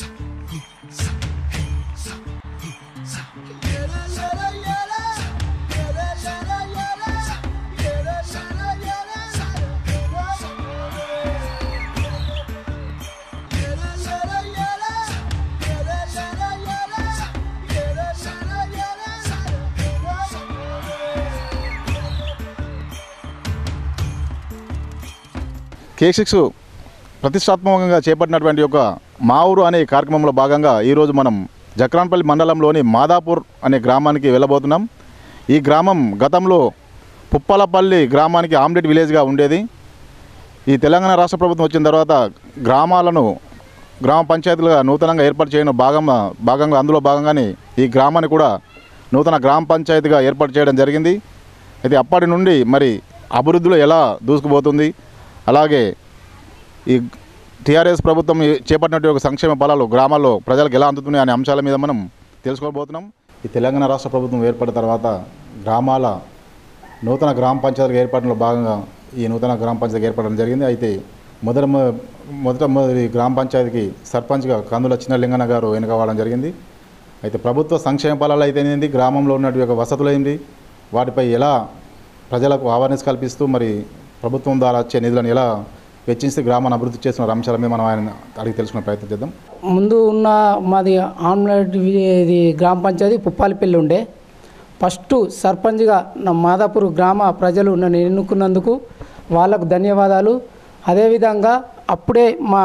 కే six ప్రతిష్టాత్మకంగా చేపట్టినటువంటి ఒక మా ఊరు అనే కార్యక్రమంలో భాగంగా ఈరోజు మనం జక్రాన్పల్లి మండలంలోని మాదాపూర్ అనే గ్రామానికి వెళ్ళబోతున్నాం ఈ గ్రామం గతంలో పుప్పలపల్లి గ్రామానికి ఆమ్లెట్ విలేజ్గా ఉండేది ఈ తెలంగాణ రాష్ట్ర ప్రభుత్వం వచ్చిన తర్వాత గ్రామాలను గ్రామ పంచాయతీలుగా నూతనంగా ఏర్పాటు చేయడం భాగంగా భాగంగా అందులో భాగంగానే ఈ గ్రామాన్ని కూడా నూతన గ్రామ పంచాయతీగా ఏర్పాటు చేయడం జరిగింది అయితే అప్పటి నుండి మరి అభివృద్ధిలో ఎలా దూసుకుపోతుంది అలాగే ఈ టీఆర్ఎస్ ప్రభుత్వం ఈ చేపట్టినటువంటి ఒక సంక్షేమ ఫలాలు గ్రామాల్లో ప్రజలకు ఎలా అందుతున్నాయి అనే అంశాల మీద మనం తెలుసుకోబోతున్నాం ఈ తెలంగాణ రాష్ట్ర ప్రభుత్వం ఏర్పడిన తర్వాత గ్రామాల నూతన గ్రామ పంచాయతీలకు ఏర్పడడంలో భాగంగా ఈ నూతన గ్రామ పంచాయతీకి ఏర్పడడం జరిగింది అయితే మొదట మొ- మొదట మొదటి గ్రామ పంచాయతీకి సర్పంచ్గా కందుల చిన్నలింగన్న గారు ఎన్నుకోవడం జరిగింది అయితే ప్రభుత్వ సంక్షేమ ఫలాలు అయితేనేది గ్రామంలో ఉన్నటువంటి యొక్క వసతులు ఏంటి వాటిపై ఎలా ప్రజలకు అవేర్నెస్ కల్పిస్తూ మరి ప్రభుత్వం ద్వారా వచ్చే నిధులను ఎలా వెచ్చించి గ్రామాన్ని అభివృద్ధి చేస్తున్న అంశాల మీద మనం ఆయన అడిగి తెలుసుకునే ప్రయత్నం చేద్దాం ముందు ఉన్న మాది ఆమ్లెట్ వి- ఇది గ్రామ పంచాయతీ పుప్పాలపల్లి ఉండే ఫస్ట్ సర్పంచ్గా నా మాదాపూర్ గ్రామ ప్రజలు నన్ను ఎన్నుకున్నందుకు వాళ్ళకు ధన్యవాదాలు అదేవిధంగా అప్పుడే మా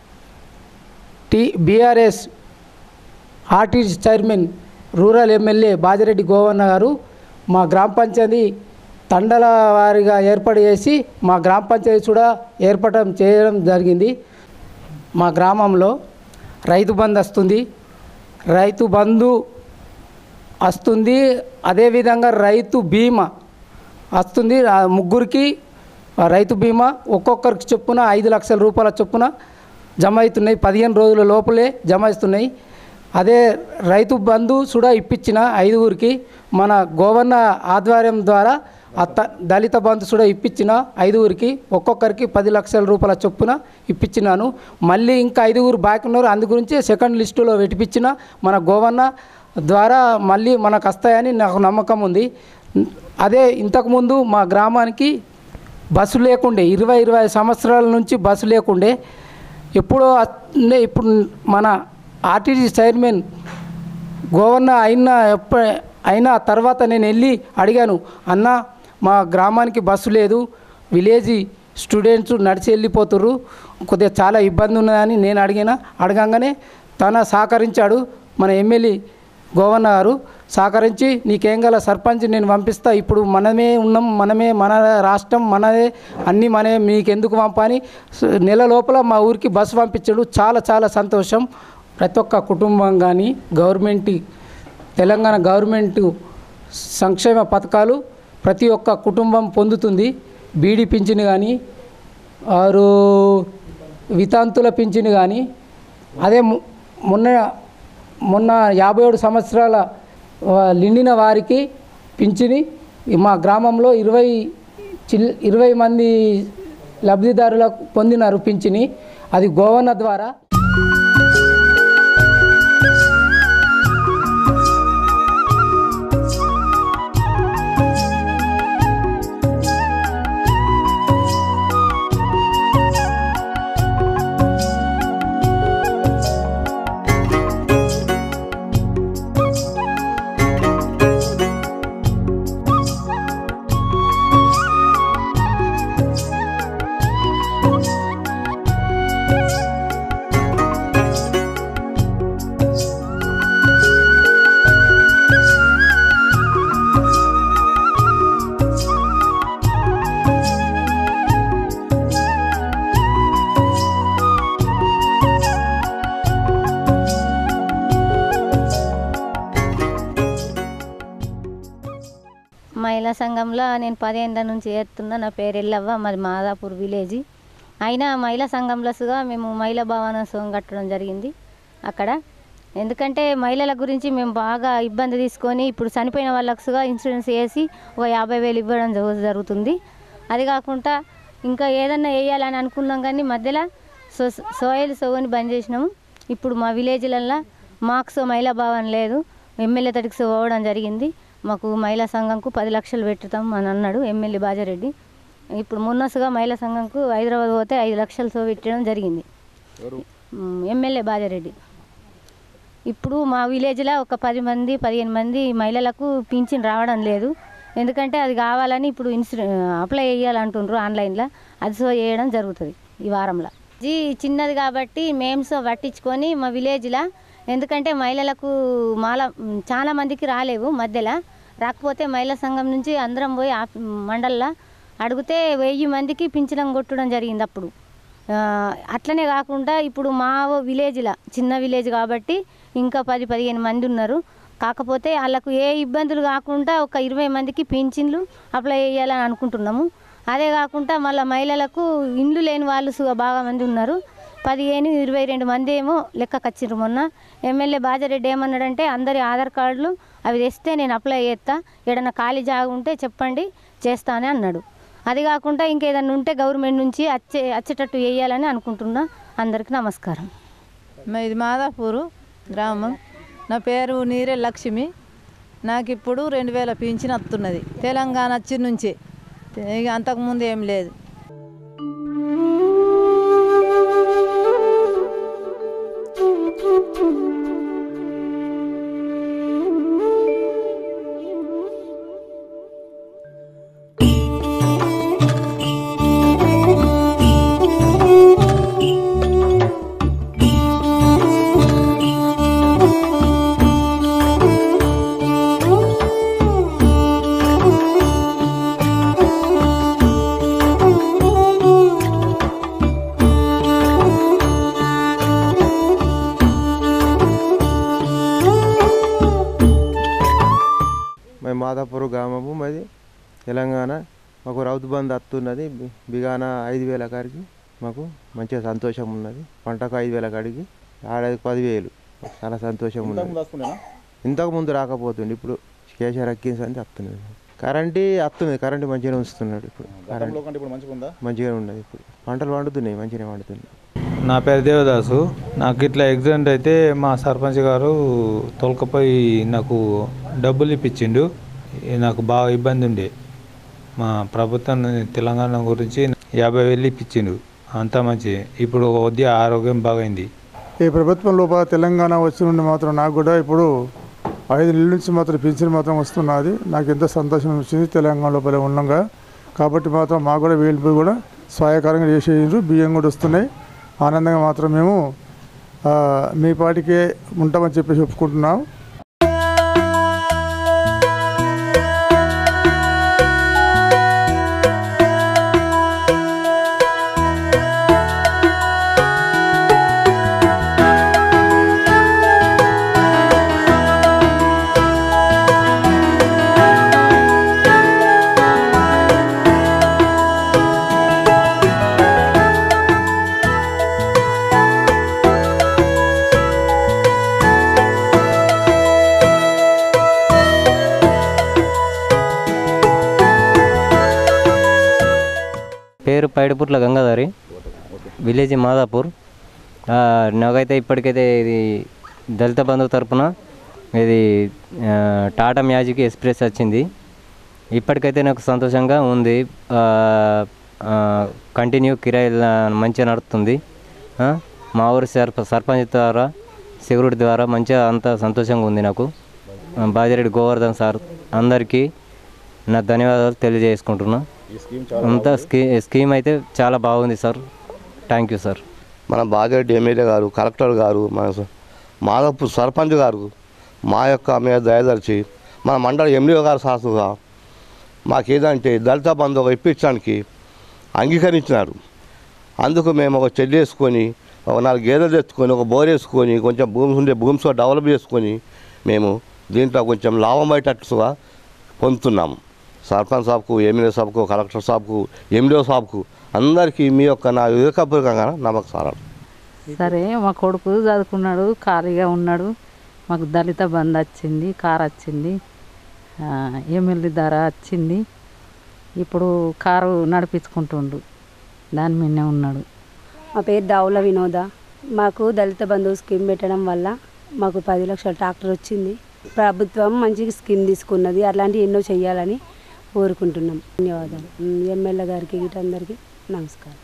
T BRS RTC chairman rural MLA Bajireddy Govanna గారు మా గ్రామ పంచాయతీ తండల వారిగా ఏర్పాటు చేసి మా గ్రామ పంచాయతీ కూడా ఏర్పడడం చేయడం జరిగింది మా గ్రామంలో రైతు బంధు వస్తుంది రైతు బంధు వస్తుంది అదేవిధంగా రైతు బీమా వస్తుంది ఆ ముగ్గురికి ఆ రైతు బీమా ఒక్కొక్కరికి చొప్పున ఐదు లక్షల రూపాయల చొప్పున జమ అవుతున్నాయి పదిహేను రోజుల లోపలే జమ అవుతున్నాయి అదే రైతు బంధు కూడా ఇప్పించిన ఐదుగురికి మన గోవర్న ఆధ్వర్యం ద్వారా అత్త దళిత బంధు కూడా ఇప్పించిన ఐదుగురికి ఒక్కొక్కరికి పది లక్షల రూపాయల చొప్పున ఇప్పించినాను మళ్ళీ ఇంకా ఐదుగురు బాకీ ఉన్నారు అందు గురించి సెకండ్ లిస్టులో పెట్టిపించిన మన గోవన్న ద్వారా మళ్ళీ మనకు వస్తాయని నాకు నమ్మకం ఉంది అదే ఇంతకుముందు మా గ్రామానికి బస్సు లేకుండే ఇరవై ఇరవై సంవత్సరాల నుంచి బస్సు లేకుండే ఎప్పుడో అట్నే ఇప్పుడు మన ఆర్టీసీ చైర్మన్ గోవర్న అయిన ఎప్ప అయిన తర్వాత నేను వెళ్ళి అడిగాను అన్న మా గ్రామానికి బస్సు లేదు విలేజ్ స్టూడెంట్స్ నడిచి వెళ్ళిపోతుర్రు కొద్దిగా చాలా ఇబ్బంది ఉన్నదని నేను అడిగిన అడగంగానే తన సహకరించాడు మన ఎమ్మెల్యే గోవన్న గారు సహకరించి నీకేం గల సర్పంచ్ నేను పంపిస్తా ఇప్పుడు మనమే ఉన్నాం మనమే మన రాష్ట్రం మనదే అన్నీ మనమే మీకెందుకు పంపని స- నెల లోపల మా ఊరికి బస్సు పంపించాడు చాలా చాలా సంతోషం ప్రతి ఒక్క కుటుంబం కానీ గవర్నమెంట్ తెలంగాణ గవర్నమెంట్ సంక్షేమ పథకాలు ప్రతి ఒక్క కుటుంబం పొందుతుంది బీడీ పింఛను కానీ ఆరు వితాంతుల పింఛను కానీ అదే మొ- మొన్న మొన్న యాభై ఏడు సంవత్సరాల ఆ, నిండిన వారికి పింఛని మా గ్రామంలో ఇరవై చిల్ ఇరవై మంది లబ్ధిదారులకు పొందినారు పింఛని అది గోవన్న ద్వారా మహిళా సంఘంలో నేను పదిహేనుల నుంచి చేస్తున్నా నా పేరు ఎల్లవ్వ మాది మాదాపూర్ విలేజ్ అయినా మహిళా సంఘంలో సుగా మేము మహిళా భవనోత్సవం కట్టడం జరిగింది అక్కడ ఎందుకంటే మహిళల గురించి మేము బాగా ఇబ్బంది తీసుకొని ఇప్పుడు చనిపోయిన వాళ్ళకు సుగా ఇన్సూరెన్స్ వేసి ఒక యాభై వేలు ఇవ్వడం జరు- జరుగుతుంది అది కాకుండా ఇంకా ఏదన్నా వేయాలని అనుకున్నాం కానీ మధ్యలో సో సోయల్ సోని బంద్ చేసినాము ఇప్పుడు మా విలేజ్లల్లో మాకు మహిళా భావన లేదు ఎమ్మెల్యే తడికి పోవడం జరిగింది మాకు మహిళా సంఘంకు పది లక్షలు పెట్టుతాం అని అన్నాడు ఎమ్మెల్యే బాజారెడ్డి ఇప్పుడు మున్నసుగా మహిళా సంఘంకు హైదరాబాద్ పోతే ఐదు లక్షలు సో పెట్టడం జరిగింది మ్, ఎమ్మెల్యే బాజారెడ్డి ఇప్పుడు మా విలేజ్లో ఒక పది మంది పదిహేను మంది మహిళలకు పింఛన్ రావడం లేదు ఎందుకంటే అది కావాలని ఇప్పుడు ఇన్సూరె అప్లై చేయాలంటుండ్రు ఆన్లైన్లో అది సో చేయడం జరుగుతుంది ఈ వారంలో ఇది చిన్నది కాబట్టి మేము సో పట్టించుకొని మా విలేజ్లో ఎందుకంటే మహిళలకు మాల చాలా మందికి రాలేవు మధ్యలో రాకపోతే మహిళా సంఘం నుంచి అందరం పోయి ఆఫ్ మండల్లో అడిగితే వెయ్యి మందికి పింఛనం కొట్టడం జరిగింది అప్పుడు ఆ, అట్లనే కాకుండా ఇప్పుడు మా విలేజ్లో చిన్న విలేజ్ కాబట్టి ఇంకా పది పదిహేను మంది ఉన్నారు కాకపోతే వాళ్ళకు ఏ ఇబ్బందులు కాకుండా ఒక ఇరవై మందికి పింఛన్లు అప్లై చేయాలని అనుకుంటున్నాము అదే కాకుండా మళ్ళీ మహిళలకు ఇండ్లు లేని వాళ్ళు సు- బాగా మంది ఉన్నారు పదిహేను ఇరవై రెండు మంది ఏమో లెక్కకు వచ్చిండ్రు మొన్న ఎమ్మెల్యే బాజారెడ్డి ఏమన్నాడంటే అందరి ఆధార్ కార్డులు అవి తెస్తే నేను అప్లై చేస్తా ఏడన్నా ఖాళీ జాగా ఉంటే చెప్పండి చేస్తానే అన్నాడు అది కాకుండా ఇంకేదన్నా ఉంటే గవర్నమెంట్ నుంచి వచ్చే వచ్చేటట్టు వేయాలని అనుకుంటున్నా అందరికీ నమస్కారం ఇది మాదాపూరు గ్రామం నా పేరు నీరే లక్ష్మి నాకు ఇప్పుడు రెండు వేల పింఛన్ వస్తున్నది తెలంగాణ వచ్చి నుంచి ఇక అంతకుముందు ఏం లేదు మేము మాదాపూర్ గ్రామము మాది తెలంగాణ మాకు రౌతు బంద్ వస్తున్నది బి- బిగాన ఐదు వేల కాడికి మాకు మంచిగా సంతోషం ఉన్నది పంటకు ఐదు వేల కాడికి ఆడది పదివేలు చాలా సంతోషం ఉన్నది ఇంతకు ముందు రాకపోతుండే ఇప్పుడు కేసీఆర్ అక్కిన్స్ అని వస్తున్నది కరెంటు వస్తుంది కరెంటు మంచిగానే ఉంచుతున్నాడు ఇప్పుడు కరెంట్ కంటే ఇప్పుడు మంచిగా ఉందా మంచిగానే ఉన్నది ఇప్పుడు పంటలు పండుతున్నాయి మంచిగానే పండుతున్నాయి నా పేరు దేవదాసు నాకు ఇట్లా యాక్సిడెంట్ అయితే మా సర్పంచ్ గారు తొలకపోయి నాకు డబ్బులు ఇప్పించిండు ఈ నాకు బాగా ఇబ్బంది ఉండే మా ప్రభుత్వం తెలంగాణ గురించి యాభై వేలు ఇప్పించిండు అంతా మంచి ఇప్పుడు కొద్దిగా ఆరోగ్యం బాగైంది ఈ ప్రభుత్వం లోపల తెలంగాణ వచ్చి నుండి మాత్రం నాకు కూడా ఇప్పుడు ఐదు నెలల నుంచి మాత్రం పింఛన్ మాత్రం వస్తున్నది నాకు ఎంతో సంతోషం వచ్చింది తెలంగాణ లోపల ఉండగా కాబట్టి మాత్రం మాకు కూడా వీళ్ళు కూడా సహాయకరంగా చేసేయండ్రు బియ్యం కూడా వస్తున్నాయి ఆనందంగా మాత్రం మేము ఆ, మీ పాటికే ఉంటామని చెప్పేసి ఒప్పుకుంటున్నాం పేరు పైడిపుట్ల గంగాధరి విలేజ్ మాదాపూర్ ఆ, నాకైతే ఇప్పటికైతే ఇది దళిత బంధువు తరపున ఇది ఆ, టాటా మ్యాజిక్ ఎక్స్ప్రెస్ వచ్చింది ఇప్పటికైతే నాకు సంతోషంగా ఉంది ఆ, ఆ, కంటిన్యూ కిరాయి మంచిగా నడుస్తుంది ఆ, మా ఊరి సర్ప సర్పంచ్ ద్వారా సెక్యూరిటీ ద్వారా మంచిగా అంత సంతోషంగా ఉంది నాకు ఆ, బాజిరెడ్డి గోవర్ధన్ సార్ అందరికీ నా ధన్యవాదాలు తెలియజేసుకుంటున్నా అంతా స్కీ స్కీమ్ అయితే చాలా బాగుంది సార్ థ్యాంక్ యూ సార్ మన బాజిరెడ్డి ఎమ్మెల్యే గారు కలెక్టర్ గారు మన స- మాధవపూర్ సర్పంచ్ గారు మా యొక్క మీద దయదలిచి మన మండల ఎంఈఓ గారు సాసుగా మాకేదంటే దళిత బంధు ఒక ఇప్పించడానికి అంగీకరించినారు అందుకు మేము ఒక చెల్లి వేసుకొని ఒక నాలుగు గేదెలు తెచ్చుకొని ఒక బోర్ వేసుకొని కొంచెం భూమి ఉండే భూమి సో డెవలప్ చేసుకొని మేము దీంట్లో కొంచెం లాభం అయ్యేటట్టుగా పొందుతున్నాము సర్పంచ్ సాబ్కు ఎమ్మెల్యే సాబ్కు కలెక్టర్ సాబ్కు ఎండిఓ సాబ్కు అందరికీ మీ యొక్క నా వివేకపూర్వకంగా నమస్కారాలు సరే మా కొడుకు చదువుకున్నాడు ఖాళీగా ఉన్నాడు మాకు దళిత బంద్ వచ్చింది కారు వచ్చింది ఆ, ఎమ్మెల్యే ధర వచ్చింది ఇప్పుడు కారు నడిపించుకుంటుండు దాని మీదనే ఉన్నాడు మా పేరు దావుల వినోద మాకు దళిత బంధువు స్కీమ్ పెట్టడం వల్ల మాకు పది లక్షల ట్రాక్టర్ వచ్చింది ప్రభుత్వం మంచి స్కీమ్ తీసుకున్నది అలాంటివి ఎన్నో చేయాలని కోరుకుంటున్నాం ధన్యవాదాలు ఎమ్మెల్యే గారికి వీటందరికీ నమస్కారం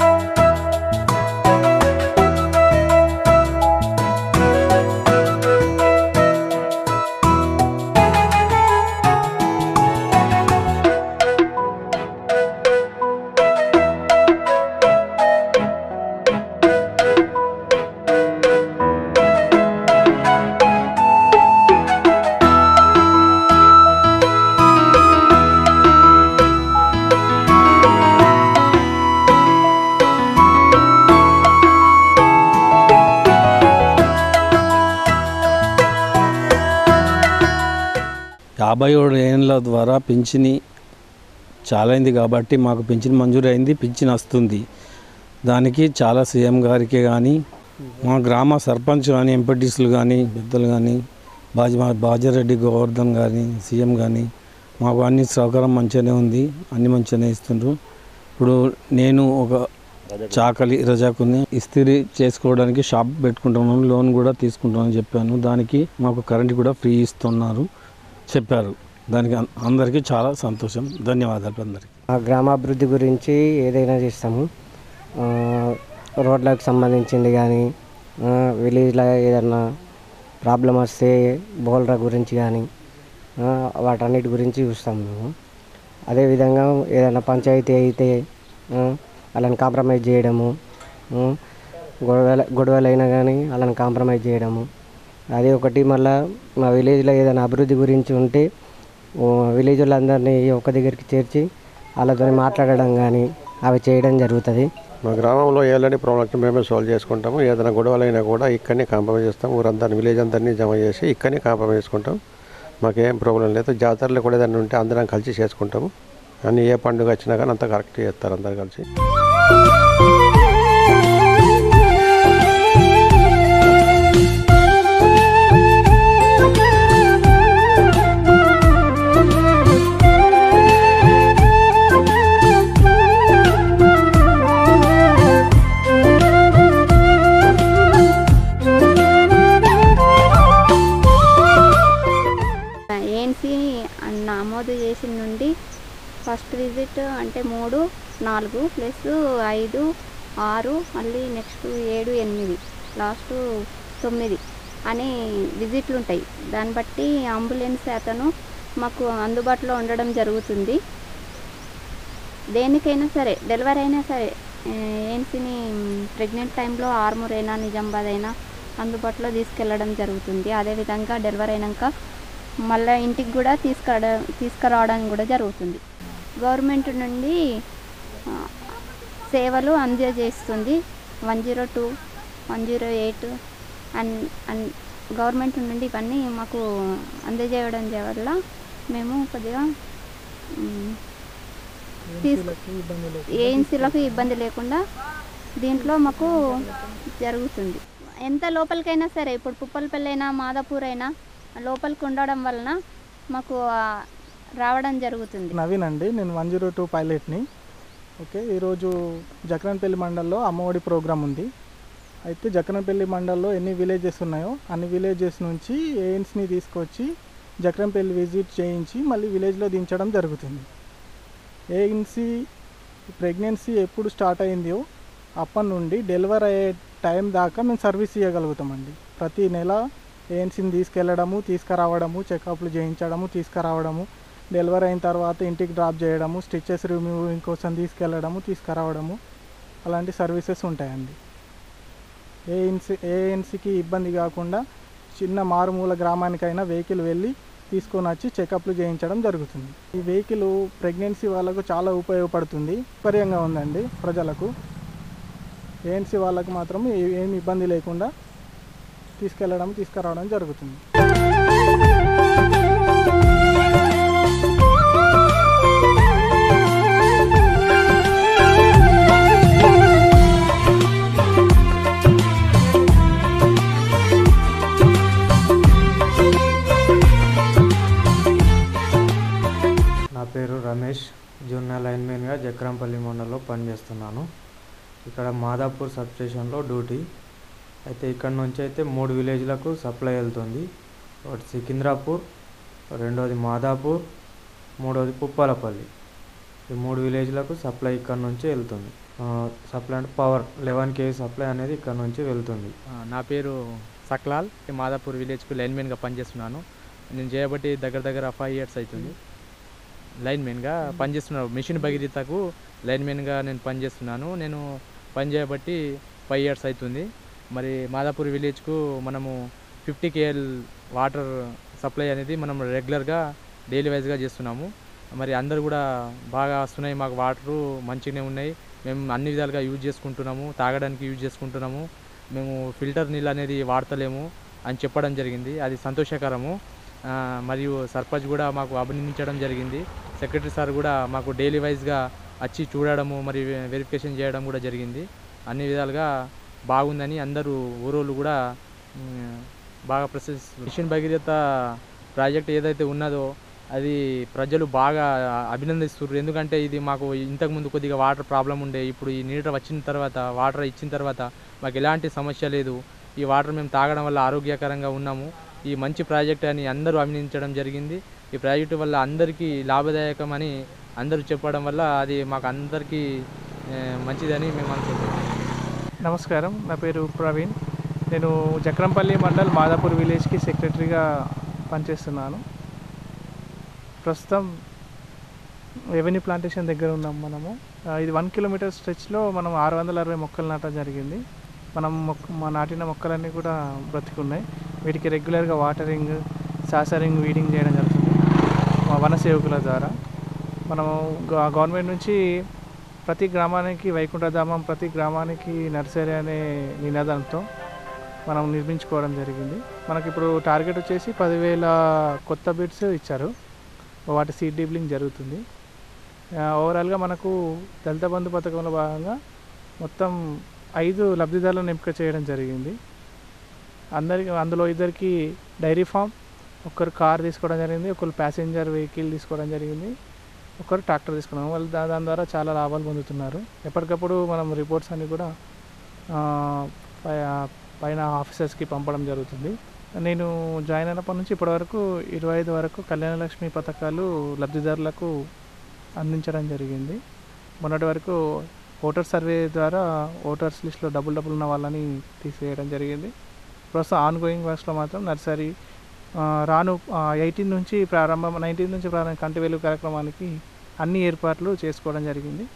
యాభై ఏడు ఏళ్ళ ద్వారా పింఛని చాలా అయింది కాబట్టి మాకు పింఛన్ మంజూరు అయింది పింఛన్ వస్తుంది దానికి చాలా సీఎం గారికి కానీ మా గ్రామ సర్పంచ్ కానీ ఎంపీటీసీలు కానీ పెద్దలు కానీ బాజీ బాజారెడ్డి గోవర్ధన్ కానీ సీఎం కానీ మాకు అన్ని సౌకర్యం మంచిగానే ఉంది అన్ని మంచిగానే ఇస్తుండ్రు ఇప్పుడు నేను ఒక చాకలి రజాకుని ఇస్త్రీ చేసుకోవడానికి షాప్ పెట్టుకుంటున్నాను లోన్ కూడా తీసుకుంటామని చెప్పాను దానికి మాకు కరెంట్ కూడా ఫ్రీ ఇస్తున్నారు చెప్పారు దానికి అం- అందరికీ చాలా సంతోషం ధన్యవాదాలు అందరికీ ఆ గ్రామాభివృద్ధి గురించి ఏదైనా చేస్తాము ఆ, రోడ్లకు సంబంధించింది కానీ విలేజ్లో ఏదన్నా ప్రాబ్లం వస్తే బోల్రా గురించి కానీ ఆ, వాటన్నిటి గురించి చూస్తాం మేము అదేవిధంగా ఏదైనా పంచాయతీ అయితే ఆ, వాళ్ళని కాంప్రమైజ్ చేయడము ఆ, గొడవలు గొడవలు అయినా కానీ వాళ్ళని కాంప్రమైజ్ చేయడము అదే ఒకటి మళ్ళా మా విలేజ్లో ఏదైనా అభివృద్ధి గురించి ఉంటే ఓ విలేజ్ వాళ్ళందరినీ ఒక దగ్గరికి చేర్చి వాళ్ళతో మాట్లాడడం కానీ అవి చేయడం జరుగుతుంది మా గ్రామంలో ఎలాంటి ప్రాబ్లమ్స్ మేమే సాల్వ్ చేసుకుంటాము ఏదైనా గొడవలైనా కూడా ఇక్కడనే కాంప్రమైజ్ చేస్తాం ఊరందరినీ విలేజ్ అందరినీ జమ చేసి ఇక్కడనే కాంప్రమైజ్ చేసుకుంటాం మాకేం ప్రాబ్లం లేదు జాతరలో కూడా ఏదైనా ఉంటే అందరం కలిసి చేసుకుంటాము అన్ని ఏ పండుగ వచ్చినా కానీ అంతా కరెక్ట్ చేస్తారు అందరు కలిసి ఏఎన్సీ నమోదు చేసిన నుండి ఫస్ట్ విజిట్ అంటే మూడు నాలుగు ప్లస్ ఐదు ఆరు మళ్ళీ నెక్స్ట్ ఏడు ఎనిమిది లాస్ట్ తొమ్మిది అని విజిట్లు ఉంటాయి దాన్ని బట్టి అంబులెన్స్ అతను మాకు అందుబాటులో ఉండడం జరుగుతుంది దేనికైనా సరే డెలివరీ అయినా సరే ఏఎన్సీని ప్రెగ్నెంట్ టైంలో ఆర్మూర్ అయినా నిజామాబాద్ అయినా అందుబాటులో తీసుకెళ్ళడం జరుగుతుంది అదేవిధంగా డెలివరీ అయినాక మళ్ళీ ఇంటికి కూడా తీసుకురా తీసుకురావడం కూడా జరుగుతుంది గవర్నమెంట్ నుండి ఆ, సేవలు అందజేస్తుంది one zero two one zero eight and and government నుండి ఇవన్నీ మాకు అందజేయడం వల్ల మేము కొద్దిగా మ్, తీసుకు ఏఎన్సీలకు ఇబ్బంది లేకుండా దీంట్లో మాకు జరుగుతుంది ఎంత లోపలికైనా సరే ఇప్పుడు పుప్పలపల్లి అయినా మాదాపూర్ అయినా లోపలికి ఉండడం వలన మాకు ఆ, రావడం జరుగుతుంది నవీన్ అండి నేను వన్ జీరో టూ పైలట్ని ఓకే ఈరోజు జక్రన్పల్లి మండల్లో అమ్మఒడి ప్రోగ్రాం ఉంది అయితే జక్రన్పల్లి మండల్లో ఎన్ని విలేజెస్ ఉన్నాయో అన్ని విలేజెస్ నుంచి ఏఎన్స్ని తీసుకొచ్చి జక్రంపల్లి విజిట్ చేయించి మళ్ళీ విలేజ్లో దించడం జరుగుతుంది ఏఎన్సీ ప్రెగ్నెన్సీ ఎప్పుడు స్టార్ట్ అయిందో అప్పటి నుండి డెలివరీ అయ్యే టైం దాకా మేము సర్వీస్ ఇవ్వగలుగుతామండి ప్రతి నెల ఏఎన్సీని తీసుకెళ్ళడము తీసుకురావడము చెకప్లు చేయించడము తీసుకురావడము డెలివరీ అయిన తర్వాత ఇంటికి డ్రాప్ చేయడము స్టిచెస్ రిమూవింగ్ కోసం తీసుకెళ్ళడము తీసుకురావడము అలాంటి సర్వీసెస్ ఉంటాయండి ఏఎన్సీ ఏఎన్సీకి ఇబ్బంది కాకుండా చిన్న మారుమూల గ్రామానికైనా వెహికల్ వెళ్ళి తీసుకొని వచ్చి చెకప్లు చేయించడం జరుగుతుంది ఈ వెహికల్ ప్రెగ్నెన్సీ వాళ్ళకు చాలా ఉపయోగపడుతుంది సౌకర్యంగా ఉందండి ప్రజలకు ఏఎన్సీ వాళ్ళకు మాత్రం ఏ- ఏమి ఇబ్బంది లేకుండా తీసుకెళ్ళడం తీసుకురావడం జరుగుతుంది నా పేరు రమేష్ జూనియర్ లైన్మెన్గా జక్రంపల్లి మండలంలో పనిచేస్తున్నాను ఇక్కడ మాదాపూర్ సబ్ స్టేషన్లో డ్యూటీ అయితే ఇక్కడ నుంచి అయితే మూడు విలేజ్లకు సప్లై వెళ్తుంది ఒకటి సికింద్రాపూర్ రెండోది మాదాపూర్ మూడోది పుప్పాలపల్లి ఈ మూడు విలేజ్లకు సప్లై ఇక్కడ నుంచి వెళ్తుంది ఆ, సప్లై అంటే పవర్ లెవెన్ కేజీ సప్లై అనేది ఇక్కడ నుంచి వెళ్తుంది ఆ, నా పేరు సక్లాల్ ఈ మాదాపూర్ విలేజ్కు లైన్మెన్గా పనిచేస్తున్నాను నేను చేయబట్టి దగ్గర దగ్గర ఫైవ్ ఇయర్స్ అవుతుంది లైన్మెన్గా పనిచేస్తున్నాను మిషన్ భగీరథకు లైన్మెన్గా నేను పనిచేస్తున్నాను నేను పని చేయబట్టి ఫైవ్ ఇయర్స్ అవుతుంది మరి మాదాపూర్ విలేజ్కు మనము ఫిఫ్టీ కేఎల్ వాటర్ సప్లై అనేది మనం రెగ్యులర్గా డైలీ వైజ్గా చేస్తున్నాము మరి అందరు కూడా బాగా వస్తున్నాయి మాకు వాటరు మంచిగానే ఉన్నాయి మేము అన్ని విధాలుగా యూజ్ చేసుకుంటున్నాము తాగడానికి యూజ్ చేసుకుంటున్నాము మేము ఫిల్టర్ నీళ్ళు అనేది వాడతలేము అని చెప్పడం జరిగింది అది సంతోషకరము ఆ, మరియు సర్పంచ్ కూడా మాకు అభినందించడం జరిగింది సెక్రటరీ సార్ కూడా మాకు డైలీ వైజ్గా వచ్చి చూడడము మరి వెరిఫికేషన్ చేయడం కూడా జరిగింది అన్ని విధాలుగా బాగుందని అందరూ ఊరోళ్ళు కూడా ఉమ్, బాగా ప్రశంస మిషన్ భగీరథ ప్రాజెక్ట్ ఏదైతే ఉన్నదో అది ప్రజలు బాగా అభినందిస్తున్నారు ఎందుకంటే ఇది మాకు ఇంతకుముందు కొద్దిగా వాటర్ ప్రాబ్లం ఉండే ఇప్పుడు ఈ నీటర్ వచ్చిన తర్వాత వాటర్ ఇచ్చిన తర్వాత మాకు ఎలాంటి సమస్య లేదు ఈ వాటర్ మేము తాగడం వల్ల ఆరోగ్యకరంగా ఉన్నాము ఈ మంచి ప్రాజెక్ట్ అని అందరూ అభినందించడం జరిగింది ఈ ప్రాజెక్టు వల్ల అందరికీ లాభదాయకం అని అందరూ చెప్పడం వల్ల అది మాకు అందరికీ ఏ, మంచిదని మేము అనుకుంటున్నాం నమస్కారం నా పేరు ప్రవీణ్ నేను జక్రంపల్లి మండల్ మాదాపూర్ విలేజ్కి సెక్రటరీగా పనిచేస్తున్నాను ప్రస్తుతం రెవెన్యూ ప్లాంటేషన్ దగ్గర ఉన్నాం మనము ఆ, ఇది వన్ కిలోమీటర్ స్ట్రెచ్లో మనం ఆరు వందల అరవై మొక్కలు నాటడం జరిగింది మనం మొక్క మా నాటిన మొక్కలన్నీ కూడా బ్రతికున్నాయి వీటికి రెగ్యులర్గా వాటరింగ్ సాసరింగ్ వీడింగ్ చేయడం జరుగుతుంది మా వన సేవకుల ద్వారా మనము గ- గవర్నమెంట్ నుంచి ప్రతి గ్రామానికి వైకుంఠధామం ప్రతి గ్రామానికి నర్సరీ అనే నినాదంతో మనం నిర్మించుకోవడం జరిగింది మనకి ఇప్పుడు టార్గెట్ వచ్చేసి పదివేల కొత్త బిడ్స్ ఇచ్చారు వాటి సీడ్ డీబ్లింగ్ జరుగుతుంది ఆ, ఓవరాల్గా మనకు దళిత బంధు పథకంలో భాగంగా మొత్తం ఐదు లబ్ధిదారులను ఎంపిక చేయడం జరిగింది అందరికి అందులో ఇద్దరికి డైరీ ఫామ్ ఒకరు కార్ తీసుకోవడం జరిగింది ఒకరు ప్యాసింజర్ వెహికల్ తీసుకోవడం జరిగింది ఒకరు ట్రాక్టర్ తీసుకున్నాం వాళ్ళు దా- దాని ద్వారా చాలా లాభాలు పొందుతున్నారు ఎప్పటికప్పుడు మనం రిపోర్ట్స్ అన్ని కూడా ఆ, పై- ఆ, పైన ఆఫీసర్స్కి పంపడం జరుగుతుంది నేను జాయిన్ అయినప్పటి నుంచి ఇప్పటివరకు ఇరవై ఐదు వరకు కళ్యాణ లక్ష్మి పథకాలు లబ్ధిదారులకు అందించడం జరిగింది మొన్నటి వరకు ఓటర్ సర్వే ద్వారా ఓటర్స్ లిస్ట్లో డబుల్ డబుల్ ఉన్న వాళ్ళని తీసేయడం జరిగింది ప్రస్తుతం ఆన్ గోయింగ్ వర్క్స్లో మాత్రం నర్సరీ ఆ, రాను ఎయిటీన్ నుంచి ప్రారంభం నైన్టీన్ నుంచి ప్రారంభం కంటి వెలుగు కార్యక్రమానికి అన్ని ఏర్పాట్లు చేసుకోవడం జరిగింది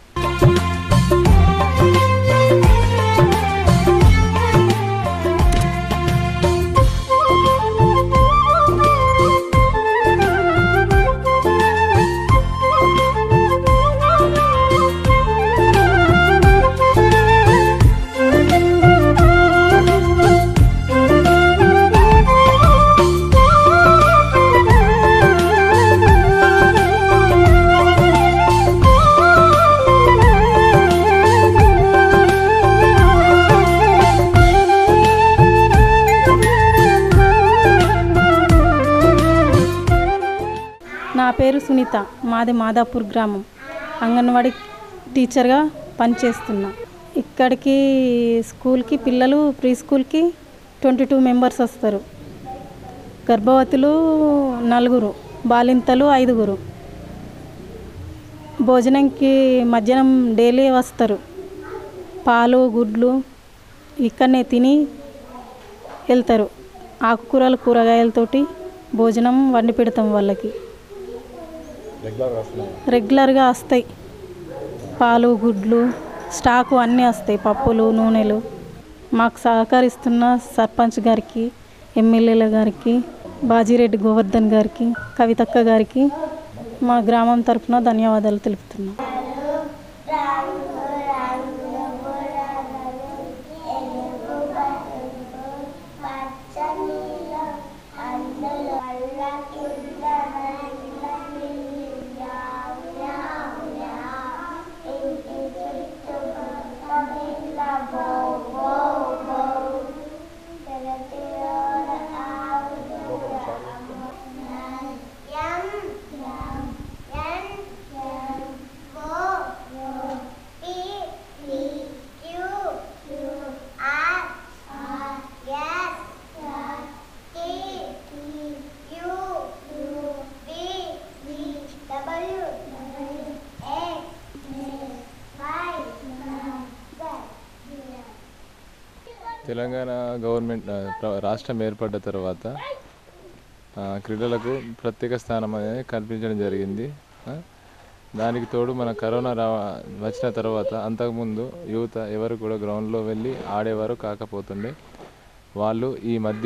నా పేరు సునీత మాది మాదాపూర్ గ్రామం అంగన్వాడీ టీచర్గా పనిచేస్తున్నా ఇక్కడికి స్కూల్కి పిల్లలు ప్రీ స్కూల్కి ట్వంటీ టూ మెంబర్స్ వస్తారు గర్భవతులు నలుగురు బాలింతలు ఐదుగురు భోజనంకి మధ్యాహ్నం డైలీ వస్తారు పాలు గుడ్లు ఇక్కడనే తిని వెళ్తారు ఆకుకూరలు కూరగాయలతోటి భోజనం వండి పెడతాం వాళ్ళకి రెగ్యులర్గా వస్తాయి పాలు గుడ్లు స్టాకు అన్నీ వస్తాయి పప్పులు నూనెలు మాకు సహకరిస్తున్న సర్పంచ్ గారికి ఎమ్మెల్యేల గారికి బాజిరెడ్డి గోవర్ధన్ గారికి కవితక్క గారికి మా గ్రామం తరఫున ధన్యవాదాలు తెలుపుతున్నాం Q, R, తెలంగాణ గవర్నమెంట్ ఆ, ప్ర- రాష్ట్రం ఏర్పడ్డ తర్వాత ఆ, క్రీడలకు ప్రత్యేక స్థానం అనేది కల్పించడం జరిగింది ఆ, దానికి తోడు మన కరోనా రా వచ్చిన తర్వాత అంతకుముందు యువత ఎవరు కూడా గ్రౌండ్లో వెళ్ళి ఆడేవారు కాకపోతుండే వాళ్ళు ఈ మధ్య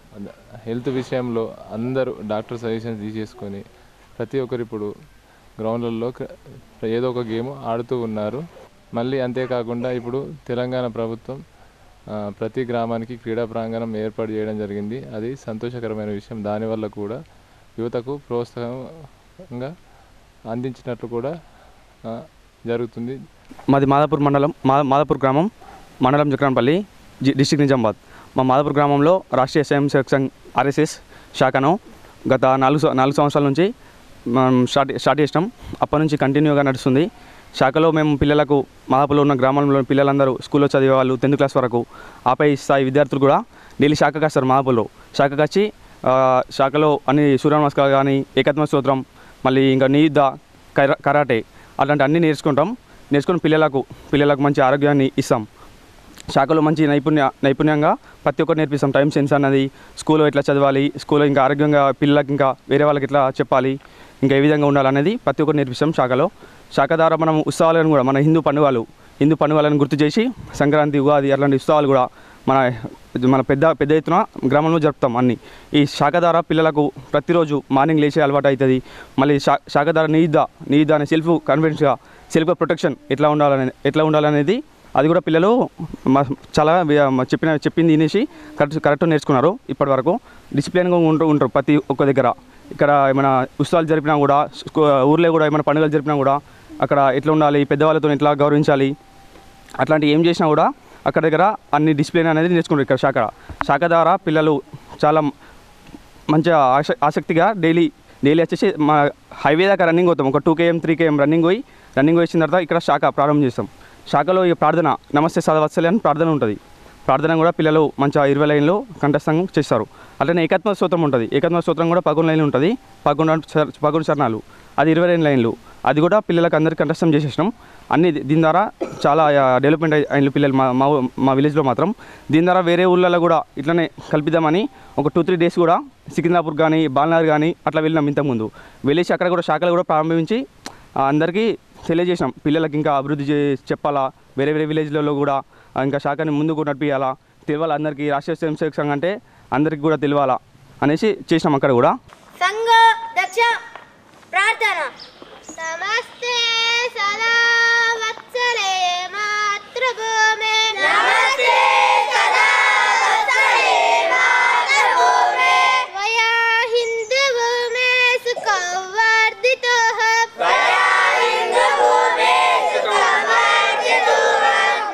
హెల్త్ విషయంలో అందరూ డాక్టర్ సజెషన్స్ తీసేసుకొని ప్రతి ఒక్కరు ఇప్పుడు గ్రౌండ్లలో క్ర- ఏదో ఒక గేమ్ ఆడుతూ ఉన్నారు మళ్ళీ అంతేకాకుండా ఇప్పుడు తెలంగాణ ప్రభుత్వం ఆ, ప్రతి గ్రామానికి క్రీడా ప్రాంగణం ఏర్పాటు చేయడం జరిగింది అది సంతోషకరమైన విషయం దానివల్ల కూడా యువతకు ప్రోత్సాహంగా అందించినట్లు కూడా ఆ, జరుగుతుంది మాది మాదాపూర్ మండలం మా మాదాపూర్ గ్రామం మండలం జక్రాన్పల్లి జి డిస్టిక్ నిజామాబాద్ మా మాదాపూర్ గ్రామంలో రాష్ట్రీయ స్వయం సేవక్ సంఘ్ ఆర్ఎస్ఎస్ శాఖను గత నాలుగు సం- నాలుగు సంవత్సరాల నుంచి మనం స్టార్ట్ స్టార్ట్ చేసినాం అప్పటి నుంచి కంటిన్యూగా నడుస్తుంది శాఖలో మేము పిల్లలకు మాదాపూర్లో ఉన్న గ్రామంలో పిల్లలందరూ స్కూల్లో చదివే వాళ్ళు టెన్త్ క్లాస్ వరకు ఆపై స్థాయి విద్యార్థులు కూడా డైలీ శాఖకు వస్తారు మాదాపూర్లో శాఖకు వచ్చి ఆ, శాఖలో అన్ని సూర్య నమస్కారాలు కానీ ఏకత్మ స్తోత్రం మళ్ళీ ఇంకా నీయుద్ధ కరా కరాటే అలాంటి అన్నీ నేర్చుకుంటాం నేర్చుకుని పిల్లలకు పిల్లలకు మంచి ఆరోగ్యాన్ని ఇస్తాం శాఖలో మంచి నైపుణ్య నైపుణ్యంగా ప్రతి ఒక్కరు నేర్పిస్తాం టైం సెన్స్ అన్నది స్కూల్లో ఎట్లా చదవాలి స్కూల్లో ఇంకా ఆరోగ్యంగా పిల్లలకి ఇంకా వేరే వాళ్ళకి ఎట్లా చెప్పాలి ఇంకా ఏ విధంగా ఉండాలనేది ప్రతి ఒక్కరు నేర్పిస్తాం శాఖలో శాఖ ద్వారా మనం ఉత్సవాలను కూడా మన హిందూ పండుగలు హిందూ పండుగలను గుర్తు చేసి సంక్రాంతి ఉగాది అట్లాంటి ఉత్సవాలు కూడా మన మన పెద్ద పెద్ద ఎత్తున గ్రామంలో జరుపుతాం అన్ని ఈ శాఖ ద్వారా పిల్లలకు ప్రతిరోజు మార్నింగ్ లేచే అలవాటు అవుతుంది మళ్ళీ శా శాఖ ద్వారా నీద్ద నీద్ద అనే సెల్ఫ్ కాన్ఫిడెన్స్గా సెల్ఫ్ ప్రొటెక్షన్ ఎట్లా ఉండాలనే ఎట్లా ఉండాలనేది అది కూడా పిల్లలు మ- చాలా వి- మ- చెప్పిన చెప్పింది వినేసి కరెక్ట్ కరెక్ట్ నేర్చుకున్నారు ఇప్పటి వరకు డిసిప్లిన్గా ఉంటూ ఉంటారు ప్రతి ఒక్క దగ్గర ఇక్కడ ఏమైనా ఉత్సవాలు జరిపినా కూడా స్కూ- ఊర్లో కూడా ఏమైనా పండుగలు జరిపినా కూడా అక్కడ ఎట్లా ఉండాలి పెద్దవాళ్ళతో ఎట్లా గౌరవించాలి అట్లాంటి ఏం చేసినా కూడా అక్కడ దగ్గర అన్ని డిసిప్లిన్ అనేది నేర్చుకుంటారు ఇక్కడ శాఖ శాఖ ద్వారా పిల్లలు చాలా మంచిగా ఆస ఆసక్తిగా డైలీ డైలీ వచ్చేసి మా హైవే దాకా రన్నింగ్ అవుతాం ఒక two KM three KM running పోయి రన్నింగ్ వచ్చిన తర్వాత ఇక్కడ శాఖ ప్రారంభం చేస్తాం శాఖలో ఈ ప్రార్థన నమస్తే సదవత్సలే అని ప్రార్థన ఉంటుంది ప్రార్థన కూడా పిల్లలు మంచిగా ఇరవై లైన్లో కంఠస్థం చేస్తారు అట్లనే ఏకత్మ స్తోత్రం ఉంటుంది ఏకత్మ స్తోత్రం కూడా పదకొండు లైన్లు ఉంటుంది పదకొండు చర- పదకొండు చరణాలు అది ఇరవై రెండు లైన్లు అది కూడా పిల్లలకు అందరికీ కంఠస్థం చేసేసినాం అన్ని దీ- దీని ద్వారా చాలా ఆ, డెవలప్మెంట్ అయి- అయిన పిల్లలు మా మా ఊ- మా విలేజ్లో మాత్రం దీని ద్వారా వేరే ఊళ్ళలో కూడా ఇట్లనే కల్పిద్దామని ఒక టూ త్రీ డేస్ కూడా సికింద్రాపూర్ కానీ బాల్నగర్ కానీ అట్లా వెళ్ళినాం ఇంతకుముందు వెళ్ళేసి అక్కడ కూడా శాఖలు కూడా ప్రారంభించి ఆ, అందరికీ తెలియజేసినాం పిల్లలకి ఇంకా అభివృద్ధి చే చెప్పాలా వేరే వేరే విలేజ్లలో కూడా ఆ, ఇంకా శాఖని ముందుకు నడిపించాలా తెలియాలా అందరికీ రాష్ట్రీయ స్వయం సేవక సంఘం అంటే అందరికీ కూడా తెలియాలా అనేసి చేసినాం అక్కడ కూడా సంఘ దక్ష ప్రార్థన నమస్తే సదా వత్సలే మాతృభూమే నమస్తే సదా వత్సలే మాతృభూమే త్వయా హిందూభూమే సుఖవర్ధితోః త్వయా హిందూభూమే సుఖవర్ధితోః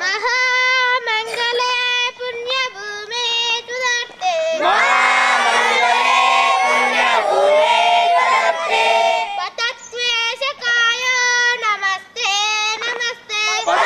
మహామంగళే పుణ్యభూమే తుదర్తే మహామంగళే పుణ్యభూమే తుదర్తే పతత్వేషకాయ నమస్తే నమస్తే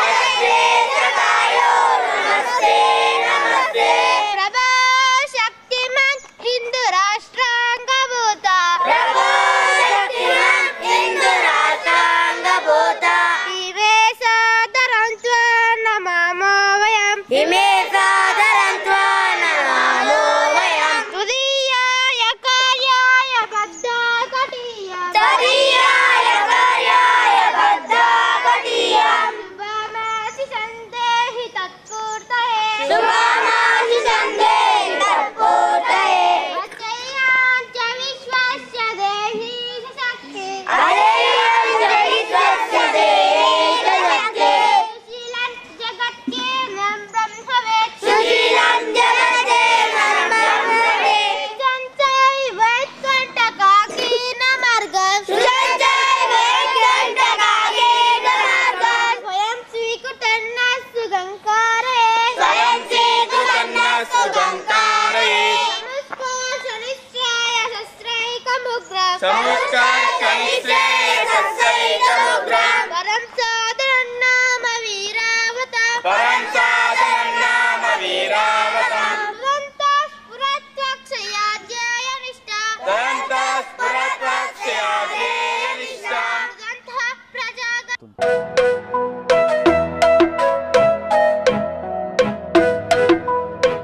పతత్వేషకాయ నమస్తే నమస్తే ప్రభా శక్తిమన్ హిందూ రాష్ట్రాంగభూత ప్రభా శక్తిమన్ హిందూ రాష్ట్రాంగభూత ఇవే సాదరంత్వ నమామో వయం ఇమే సాదరంత్వ నమామో వయం తుదీయాయ కార్యాయ బద్ధాకటీయ తదీయాయ కార్యాయ బద్ధాకటీయ శుభమాసి సందేహి తత్పూర్తయే శుభమాసి సందేహి తత్పూర్తయే అజయాంచ విశ్వస్య దేహి శక్తి అజయాంచ విశ్వస్య దేహి శక్తి సుశీలం జగత్కేనం బ్రహ్మవేత్ సుశీలం జగత్కేనం బ్రహ్మవేత్ సంచై వైకుంఠకాకీన మార్గం సంచై వైకుంఠకాకీన మార్గం స్వయం స్వీకృతన్న సుగంకారే స్వయం స్వీకృతన్న సుగంకారే సముస్కోశనిశ్చయ శస్త్రైకముగ్రం సముస్కోశనిశ్చయ శస్త్రైకముగ్రం పరం సాధనం నామ వీరావత పరం సాధనం నామ వీరావత దంతా స్ఫురత్వక్షయాధ్యాయ నిష్ట దంతా స్ఫురత్వక్షయాధ్యాయ నిష్ట దంతా ప్రజాగ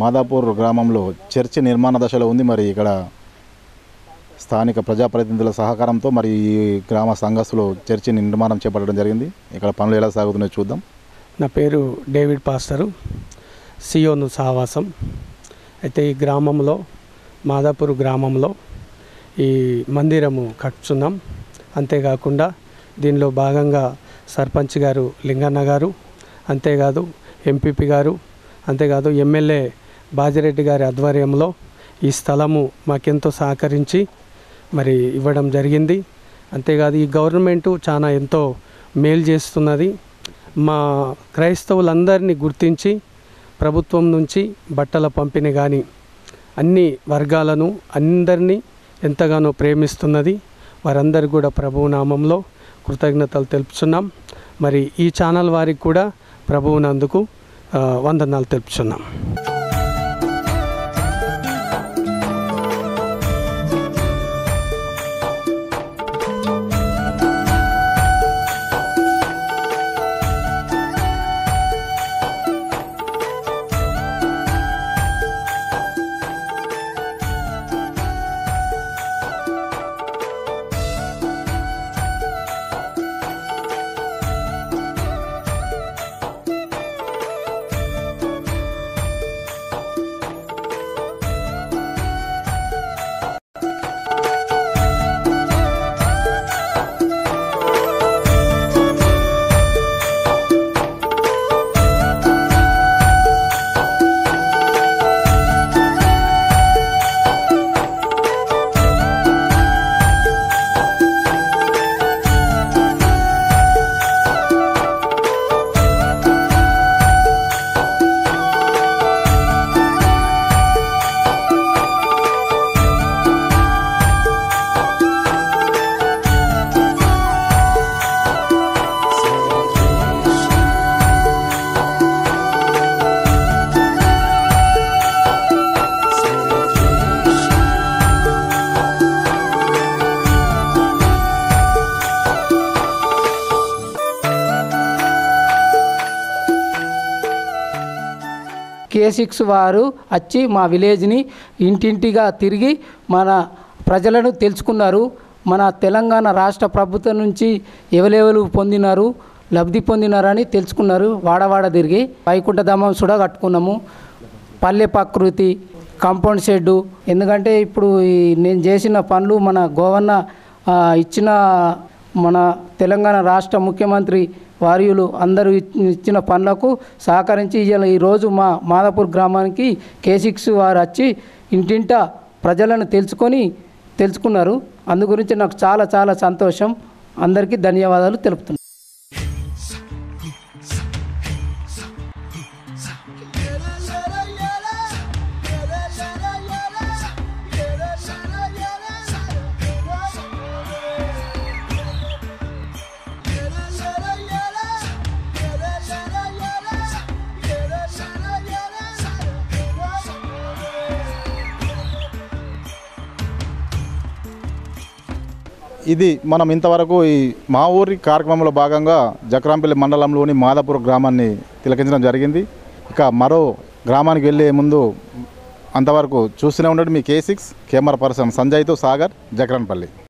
మాదాపూర్ గ్రామంలో చర్చి నిర్మాణ దశలో ఉంది మరి ఇక్కడ స్థానిక ప్రజాప్రతినిధుల సహకారంతో మరి ఈ గ్రామ సంఘస్థులు చర్చి నిర్మాణం చేపట్టడం జరిగింది ఇక్కడ పనులు ఎలా సాగుతున్నాయో చూద్దాం నా పేరు డేవిడ్ పాస్టరు సియోను సహవాసం అయితే ఈ గ్రామంలో మాదాపూర్ గ్రామంలో ఈ మందిరము కట్టుచున్నాం అంతేకాకుండా దీనిలో భాగంగా సర్పంచ్ గారు లింగన్న గారు అంతేకాదు ఎంపీపీ గారు అంతేకాదు ఎమ్మెల్యే బాజిరెడ్డి గారి ఆధ్వర్యంలో ఈ స్థలము మాకెంతో సహకరించి మరి ఇవ్వడం జరిగింది అంతేకాదు ఈ గవర్నమెంటు చాలా ఎంతో మేలు చేస్తున్నది మా క్రైస్తవులందరినీ గుర్తించి ప్రభుత్వం నుంచి బట్టల పంపిణీ కానీ అన్ని వర్గాలను అందరినీ ఎంతగానో ప్రేమిస్తున్నది వారందరికీ కూడా ప్రభువు నామంలో కృతజ్ఞతలు తెలుపుచున్నాం మరి ఈ ఛానల్ వారికి కూడా ప్రభువునందుకు ఆ, వందనాలు తెలుపుచున్నాం కే సిక్స్ వారు వచ్చి మా విలేజ్ని ఇంటింటిగా తిరిగి మన ప్రజలను తెలుసుకున్నారు మన తెలంగాణ రాష్ట్ర ప్రభుత్వం నుంచి ఎవరెవరు పొందినారు లబ్ధి పొందినారని తెలుసుకున్నారు వాడవాడ తిరిగి వైకుంఠ ధామం సుడ కట్టుకున్నాము పల్లె ప్రకృతి కాంపౌండ్ షెడ్డు ఎందుకంటే ఇప్పుడు ఈ నేను చేసిన పనులు మన గోవన్న ఆ, ఇచ్చిన మన తెలంగాణ రాష్ట్ర ముఖ్యమంత్రి వార్యులు అందరూ ఇచ్- ఇచ్చిన పనులకు సహకరించి ఇవాళ ఈరోజు మా మాదాపూర్ గ్రామానికి కే సిక్స్ వారు వచ్చి ఇంటింట ప్రజలను తెలుసుకొని తెలుసుకున్నారు అందు గురించి నాకు చాలా చాలా సంతోషం అందరికీ ధన్యవాదాలు తెలుపుతున్నాను ఇది మనం ఇంతవరకు ఈ మా ఊరి కార్యక్రమంలో భాగంగా జక్రాంపల్లి మండలంలోని మాదాపూర్ గ్రామాన్ని తిలకించడం జరిగింది ఇక మరో గ్రామానికి వెళ్ళే ముందు అంతవరకు చూస్తూనే ఉండండి మీ కే సిక్స్ కెమెరా పర్సన్ సంజయ్తో సాగర్ జక్రాన్పల్లి